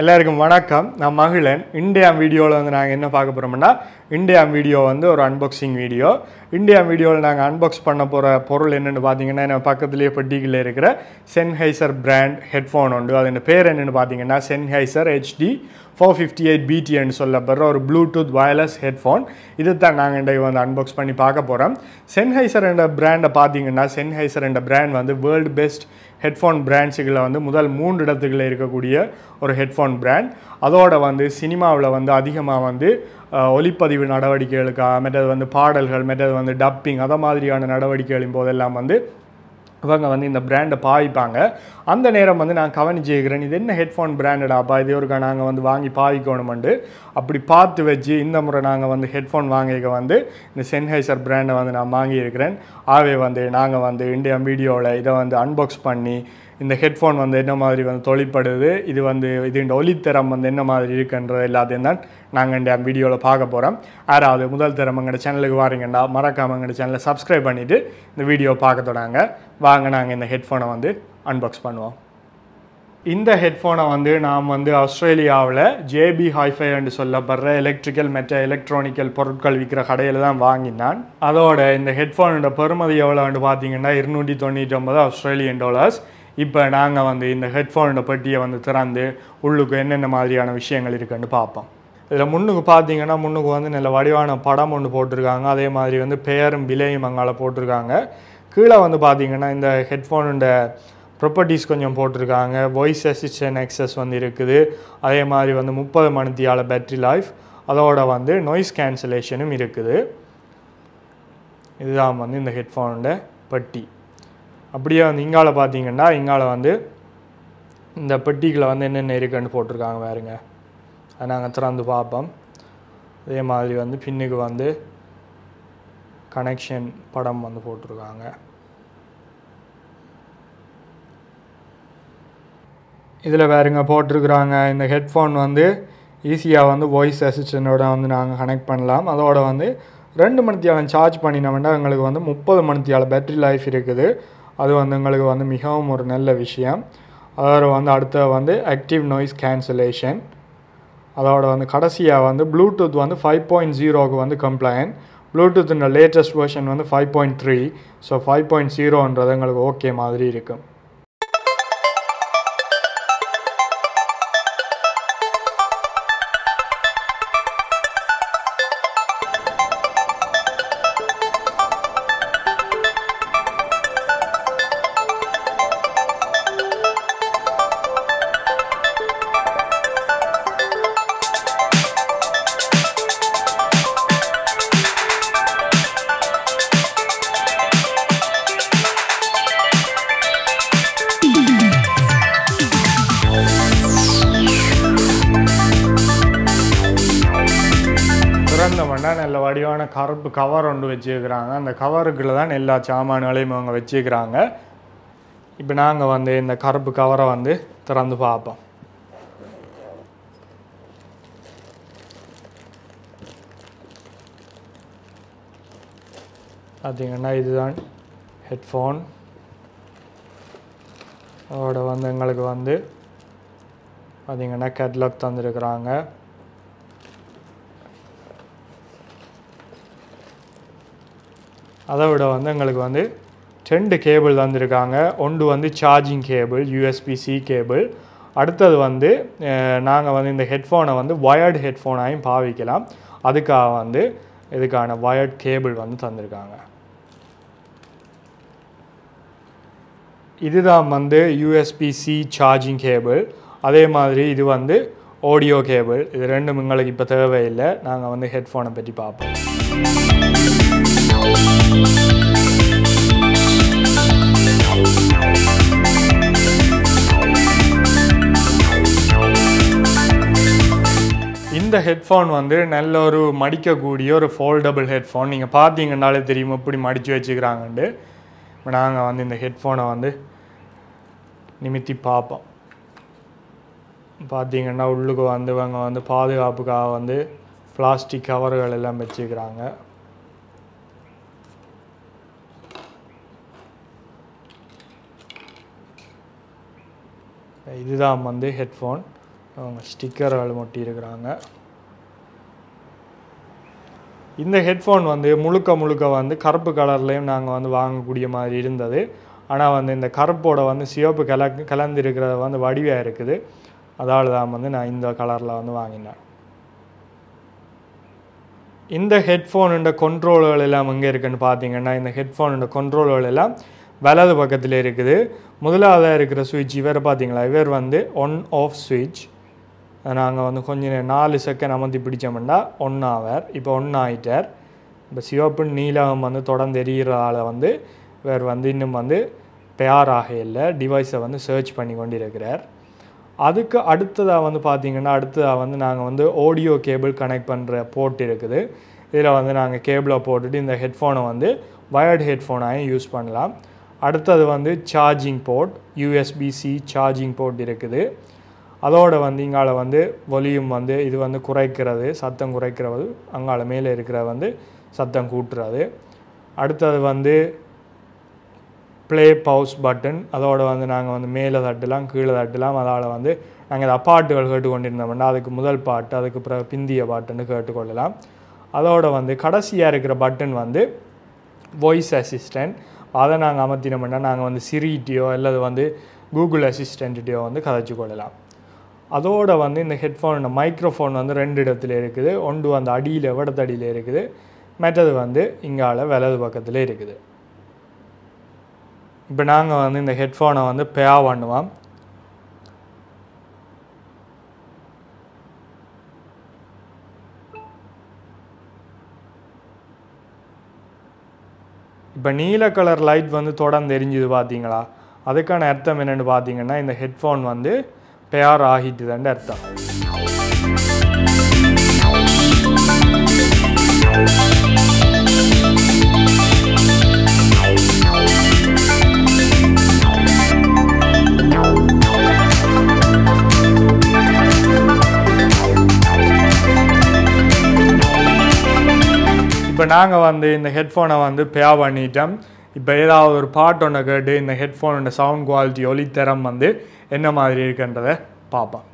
எல்லாருக்கும் வணக்கம் நான் மகிழன் இந்தியா வீடியோவில் வந்து நாங்கள் என்ன பார்க்க போகிறோம்னா இந்தியா வீடியோ வந்து ஒரு அன்பாக்சிங் வீடியோ இந்தியா வீடியோவில் நாங்கள் அன்பாக்ஸ் பண்ண போகிற பொருள் என்னென்னு பார்த்தீங்கன்னா நம்ம பக்கத்துலேயே பெட்டிகளில் இருக்கிற சென்ஹைசர் பிராண்ட் ஹெட்ஃபோன் உண்டு அதோட பேர் என்னென்னு பார்த்தீங்கன்னா Sennheiser HD four fifty eight பிடிஎன்னு சொல்லப்படுற ஒரு ப்ளூடூத் வயர்லெஸ் ஹெட்ஃபோன் இது தான் நாங்கள் இன்றைக்கு வந்து அன்பாக்ஸ் பண்ணி பார்க்க போகிறோம் சென்ஹைசர் என்ற பிராண்டை பார்த்தீங்கன்னா சென்ஹைசர் என்ற பிராண்ட் வந்து வேர்ல்டு பெஸ்ட் ஹெட்ஃபோன் பிராண்ட்ஸுகளில் வந்து முதல் மூன்று இடத்துகளில் இருக்கக்கூடிய ஒரு ஹெட்ஃபோன் பிராண்ட் அதோட வந்து சினிமாவில் வந்து அதிகமாக வந்து அஹ், ஒலிப்பதிவு நடவடிக்கைகளுக்காக மற்றது வந்து பாடல்கள் மற்றது வந்து டப்பிங் அதை மாதிரியான நடவடிக்கைகளின் போதெல்லாம் வந்து இவங்க வந்து இந்த பிராண்டை பாவிப்பாங்க அந்த நேரம் வந்து நான் கவனிச்சுக்கிறேன் இது என்ன ஹெட்ஃபோன் பிராண்டடாப்பா இது ஒருக்கா நாங்கள் வந்து வாங்கி பாவிக்கணுமெண்டு அப்படி பார்த்து வச்சு இந்த முறை நாங்கள் வந்து ஹெட்ஃபோன் வாங்கிக்க வந்து இந்த சென்ஹைசர் பிராண்டை வந்து நான் வாங்கியிருக்கிறேன் ஆகவே வந்து நாங்கள் வந்து இந்தியா வீடியோவில் இதை வந்து அன்பாக்ஸ் பண்ணி இந்த ஹெட்ஃபோன் வந்து என்ன மாதிரி வந்து தொழிற்படுது இது வந்து இது ஒலித்தரம் வந்து என்ன மாதிரி இருக்குன்றது எல்லாத்தையும் தான் நாங்கள் இந்த வீடியோவில் பார்க்க போகிறோம் யாராவது முதல் தரம் எங்களோட சேனலுக்கு வாரீங்கன்னா மறக்காம எங்களோட சேனலை சப்ஸ்கிரைப் பண்ணிவிட்டு இந்த வீடியோ பார்க்க தொடங்க வாங்க நாங்கள் இந்த ஹெட்ஃபோனை வந்து அன்பாக்ஸ் பண்ணுவோம் இந்த ஹெட்ஃபோனை வந்து நாம் வந்து ஆஸ்திரேலியாவில் ஜேபி ஹைஃபை என்று சொல்லப்படுற எலக்ட்ரிக்கல் மெட்ட எலக்ட்ரானிக்கல் பொருட்கள் விற்கிற கடையில் தான் வாங்கினான் அதோட இந்த ஹெட்ஃபோனோட பெறுமதி எவ்வளோன்னு பார்த்தீங்கன்னா இருநூற்றி தொண்ணூற்றி ஒன்பது ஆஸ்திரேலியன் டாலர்ஸ் இப்போ நாங்கள் வந்து இந்த ஹெட்ஃபோனோட பெட்டியை வந்து திறந்து உள்ளுக்கு என்னென்ன மாதிரியான விஷயங்கள் இருக்குன்னு பார்ப்போம் இதில் முன்னுக்கு பார்த்தீங்கன்னா முன்னுக்கு வந்து நல்ல வடிவான படம் ஒன்று போட்டிருக்காங்க அதே மாதிரி வந்து பெயரும் விலையும் அங்கால போட்டிருக்காங்க கீழே வந்து பார்த்தீங்கன்னா இந்த ஹெட்ஃபோனோட ப்ராப்பர்ட்டிஸ் கொஞ்சம் போட்டிருக்காங்க வாய்ஸ் அசிஸ்டன்ட் எக்ஸஸ் வந்து இருக்குது அதே மாதிரி வந்து முப்பது மணித்தியால பேட்டரி லைஃப் அதோட வந்து நாய்ஸ் கேன்சலேஷனும் இருக்குது இதுதான் வந்து இந்த ஹெட்ஃபோனோட பெட்டி அப்படியே வந்து இங்கால பார்த்தீங்கன்னா இங்கால வந்து இந்த பெட்டிக்குள்ள வந்து என்னென்ன இருக்குன்னு போட்டிருக்காங்க பாருங்க அதை நாங்கள் திறந்து பார்ப்போம் அதே மாதிரி வந்து பின்னுக்கு வந்து கனெக்ஷன் படம் வந்து போட்டிருக்காங்க இதில் வேறுங்க போட்டிருக்கிறாங்க இந்த ஹெட்ஃபோன் வந்து ஈஸியாக வந்து வாய்ஸ் அசிஸ்டண்டோட வந்து நாங்கள் கனெக்ட் பண்ணலாம் அதோட வந்து ரெண்டு மணித்தியாலம் சார்ஜ் பண்ணினோம்னா எங்களுக்கு வந்து முப்பது மணித்தியால பேட்டரி லைஃப் இருக்குது அது வந்து எங்களுக்கு வந்து மிகவும் ஒரு நல்ல விஷயம் அதோட வந்து அடுத்த வந்து ஆக்டிவ் நாய்ஸ் கேன்சலேஷன் அதோட வந்து கடைசியாக வந்து ப்ளூடூத் வந்து ஃபைவ் பாயிண்ட் ஜீரோக்கு வந்து கம்ப்ளைண்ட் ப்ளூடூத்தின் லேட்டஸ்ட் வெர்ஷன் வந்து five point three so five point ஜீரோன்றது எங்களுக்கு ஓகே மாதிரி இருக்கும் திறந்தவொடனே நல்ல வடிவான கருப்பு கவர் ஒன்று வச்சுருக்கிறாங்க அந்த கவருக்குள்ள தான் எல்லா சாமான்களையும் அவங்க வச்சுக்கிறாங்க இப்போ நாங்கள் வந்து இந்த கருப்பு கவரை வந்து திறந்து பார்ப்போம் பார்த்தீங்கன்னா இதுதான் ஹெட்ஃபோன் அதோட வந்து எங்களுக்கு வந்து பார்த்தீங்கன்னா கேட்லாக் தந்துருக்குறாங்க அதை விட வந்து எங்களுக்கு வந்து ரெண்டு கேபிள் தந்திருக்காங்க ஒன்று வந்து சார்ஜிங் கேபிள் யூஎஸ்பிசி கேபிள் அடுத்தது வந்து நாங்கள் வந்து இந்த ஹெட்ஃபோனை வந்து வயர்டு ஹெட்ஃபோனாயும் பாவிக்கலாம் அதுக்காக வந்து இதுக்கான வயர்ட் கேபிள் வந்து தந்திருக்காங்க இதுதான் வந்து யூஎஸ்பிசி சார்ஜிங் கேபிள் அதே மாதிரி இது வந்து ஆடியோ கேபிள் இது ரெண்டும் எங்களுக்கு இப்போ தேவையில்லை நாங்கள் வந்து ஹெட்ஃபோனை பற்றி பார்ப்போம் இந்த ஹெட்ஃபோன் வந்து நல்ல ஒரு மடிக்கக்கூடிய ஒரு ஃபோல்டபுள் ஹெட்ஃபோன் நீங்கள் பார்த்தீங்கன்னாலே தெரியும் எப்படி மடித்து வச்சுக்கிறாங்கன்ட்டு இப்போ நாங்கள் வந்து இந்த ஹெட்ஃபோனை வந்து நிமித்தி பார்ப்போம் பார்த்தீங்கன்னா உள்ளுக்கு வந்து இவங்க வந்து பாதுகாப்புக்காக வந்து பிளாஸ்டிக் கவர்கள் எல்லாம் வச்சுக்கிறாங்க இதுதான் வந்து ஹெட்ஃபோன் அவங்க ஸ்டிக்கர்கள் ஒட்டி இருக்கிறாங்க இந்த ஹெட்ஃபோன் வந்து முழுக்க முழுக்க வந்து கருப்பு கலர்லேயும் நாங்கள் வந்து வாங்கக்கூடிய மாதிரி இருந்தது ஆனால் வந்து இந்த கருப்போட வந்து சிவப்பு கல கலந்துருக்கிறது வந்து வடிவாக இருக்குது அதால் தான் வந்து நான் இந்த கலரில் வந்து வாங்கினேன் இந்த ஹெட்ஃபோனுண்ட கண்ட்ரோல்கள் எல்லாம் எங்கே இருக்குன்னு பார்த்தீங்கன்னா இந்த ஹெட்ஃபோனுண்ட கண்ட்ரோல்கள் எல்லாம் வலது பக்கத்தில் இருக்குது முதலாவதாக இருக்கிற சுவிட்ச் இவர் பார்த்தீங்களா இவர் வந்து ஒன் ஆஃப் சுவிட்ச் நாங்கள் வந்து கொஞ்சம் நே- நாலு செகண்ட் அமர்த்தி பிடிச்சோம்னா ஒன் ஆவர் இப்போ ஒன் ஆயிட்டார் இப்போ சிவப்பு நீலம் வந்து தொடர்ந்து எரிகிறதால வந்து இவர் வந்து இன்னும் வந்து தயாராக இல்லை டிவைஸை வந்து சர்ச் பண்ணி கொண்டு இருக்கிறார் அதுக்கு அடுத்ததாக வந்து பார்த்தீங்கன்னா அடுத்ததாக வந்து நாங்கள் வந்து ஆடியோ கேபிள் கனெக்ட் பண்ணுற போர்ட் இருக்குது இதில் வந்து நாங்கள் கேபிளை போட்டுட்டு இந்த ஹெட்ஃபோனை வந்து வயர்டு ஹெட்ஃபோனாயும் யூஸ் பண்ணலாம் அடுத்தது வந்து charging port USB C charging port இருக்குது அதோட வந்து இங்கால வந்து வொலியூம் வந்து இது வந்து குறைக்கிறது சத்தம் குறைக்கிறது அங்கால மேலே இருக்கிற வந்து சத்தம் கூட்டுறது அடுத்தது வந்து ப்ளே பவுஸ் பட்டன் அதோட வந்து நாங்கள் வந்து மேலே தட்டலாம் கீழே தட்டலாம் அதால் வந்து நாங்கள் இந்த பாட்டுகள் கேட்டுக்கொண்டிருந்தோம்னா அதுக்கு முதல் பாட்டு அதுக்கு பிறகு பிந்திய பாட்டுன்னு கேட்டுக்கொள்ளலாம் அதோட வந்து கடைசியாக இருக்கிற பட்டன் வந்து வாய்ஸ் அசிஸ்டன்ட் அதை நாங்கள் அமர்த்தினோம்னா நாங்கள் வந்து சிரிட்டியோ அல்லது வந்து கூகுள் அசிஸ்டண்ட்டையோ வந்து கதைச்சு கொள்ளலாம் அதோட வந்து இந்த ஹெட்ஃபோன் மைக்ரோஃபோன் வந்து ரெண்டு இடத்துல இருக்குது ஒன்று வந்து அடியில் விடத்தடியில் இருக்குது மற்றது வந்து இங்கால வலது பக்கத்தில் இருக்குது இப்போ நாங்கள் வந்து இந்த ஹெட்ஃபோனை வந்து பே பண்ணுவோம் இப்போ நீல கலர் லைட் வந்து தொடர்ந்து எரிஞ்சுது பார்த்தீங்களா அதுக்கான அர்த்தம் என்னென்னு பார்த்தீங்கன்னா இந்த ஹெட்ஃபோன் வந்து பேர் ஆகிட்டுதுன்னு அர்த்தம் இப்போ நாங்கள் வந்து இந்த ஹெட்ஃபோனை வந்து பே பண்ணிட்டோம் இப்போ ஏதாவது ஒரு பாட்டு ஒன்று கேட்டு இந்த ஹெட்ஃபோனோட சவுண்ட் குவாலிட்டி ஒலித்தரம் வந்து என்ன மாதிரி இருக்குன்றதை பார்ப்போம்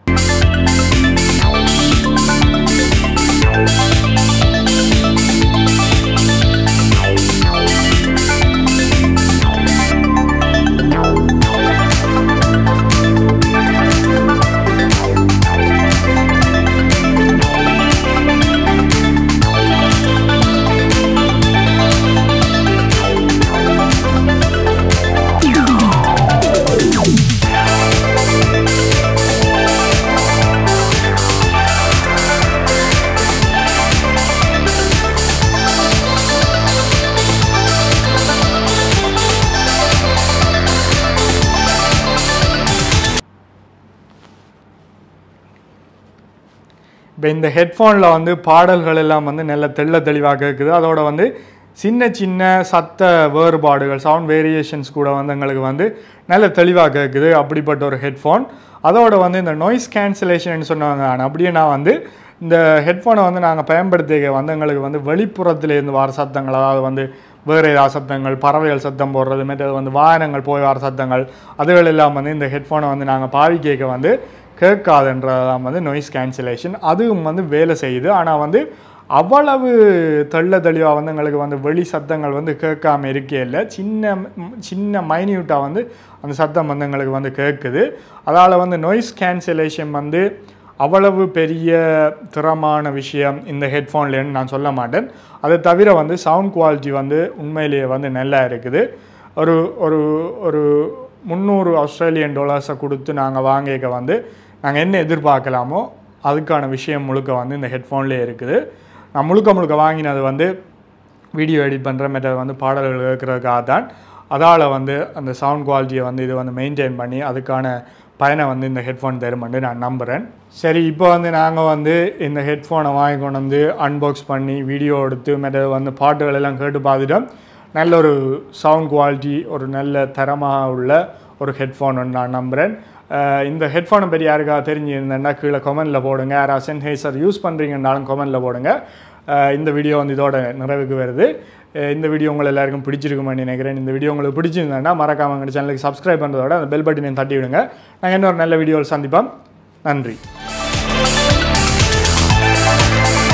இப்போ இந்த ஹெட்ஃபோனில் வந்து பாடல்கள் எல்லாம் வந்து நல்ல தெள்ள தெளிவாக இருக்குது அதோட வந்து சின்ன சின்ன சத்த வேறுபாடுகள் சவுண்ட் வேரியேஷன்ஸ் கூட வந்து எங்களுக்கு வந்து நல்ல தெளிவாக கேட்குது அப்படிப்பட்ட ஒரு ஹெட்ஃபோன் அதோட வந்து இந்த நாய்ஸ் கேன்சலேஷன் சொன்னாங்க ஆனா அப்படியே நான் வந்து இந்த ஹெட்ஃபோனை வந்து நாங்கள் பயன்படுத்திக்க வந்து எங்களுக்கு வந்து வெளிப்புறத்திலேருந்து வர சத்தங்கள் அதாவது வந்து வேறு ஏதாவது சத்தங்கள் பறவைகள் சத்தம் போடுறது மற்றது வந்து வாகனங்கள் போய் வர சத்தங்கள் அதுகள் எல்லாம் வந்து இந்த ஹெட்ஃபோனை வந்து நாங்கள் பாவி கேட்க வந்து கேட்காதுன்றதான் வந்து நாய்ஸ் கேன்சலேஷன் அதுவும் வந்து வேலை செய்யுது ஆனால் வந்து அவ்வளவு தெள்ள தெளிவாக வந்து எங்களுக்கு வந்து வெளி சத்தங்கள் வந்து கேட்காம இருக்கே இல்லை சின்ன ம், சின்ன மைன்யூட்டாக வந்து அந்த சத்தம் வந்து எங்களுக்கு வந்து கேட்குது அதால் வந்து நாய்ஸ் கேன்சலேஷன் வந்து அவ்வளவு பெரிய திறமான விஷயம் இந்த ஹெட்ஃபோன்லேன்னு நான் சொல்ல மாட்டேன் அதை தவிர வந்து சவுண்ட் குவாலிட்டி வந்து உண்மையிலேயே வந்து நல்லா இருக்குது ஒரு ஒரு ஒரு முந்நூறு ஆஸ்திரேலியன் டாலர்ஸை கொடுத்து நாங்கள் வாங்கிக்க வந்து நாங்கள் என்ன எதிர்பார்க்கலாமோ அதுக்கான விஷயம் முழுக்க வந்து இந்த ஹெட்ஃபோன்லேயே இருக்குது நான் முழுக்க முழுக்க வாங்கினது வந்து வீடியோ எடிட் பண்ணுற மெத்தட் வந்து பாடல்கள் கேட்குறதுக்காக தான் அதால் வந்து அந்த சவுண்ட் குவாலிட்டியை வந்து இது வந்து மெயின்டைன் பண்ணி அதுக்கான பயனை வந்து இந்த ஹெட்ஃபோன் தருமென்று நான் நம்புகிறேன் சரி இப்போ வந்து நாங்கள் வந்து இந்த ஹெட்ஃபோனை வாங்கி கொண்டு வந்து அன்பாக்ஸ் பண்ணி வீடியோ எடுத்து மெத்தட் வந்து பாட்டுகள் எல்லாம் கேட்டு பார்த்துட்டோம் நல்ல ஒரு சவுண்ட் குவாலிட்டி ஒரு நல்ல தரமாக உள்ள ஒரு ஹெட்ஃபோன் நான் நம்புகிறேன் அஹ் இந்த ஹெட்ஃபோனை பற்றி யாருக்காக தெரிஞ்சிருந்தேன்னா கீழே கமெண்டில் போடுங்க யாராவது சென்ஹைசர் யூஸ் பண்ணுறீங்கன்னாலும் கமெண்டில் போடுங்க அஹ் இந்த வீடியோ வந்து இதோட நிறைவுக்கு வருது அஹ் இந்த வீடியோ உங்களை எல்லாருக்கும் பிடிச்சிருக்குமான்னு நினைக்கிறேன் இந்த வீடியோ உங்களுக்கு பிடிச்சிருந்தேன்னா மறக்காம எங்கள் சேனலுக்கு சப்ஸ்கிரைப் பண்ணுறதோட அந்த பெல் பட்டனையும் தட்டி விடுங்க நாங்கள் இன்னொரு நல்ல வீடியோவில் சந்திப்போம் நன்றி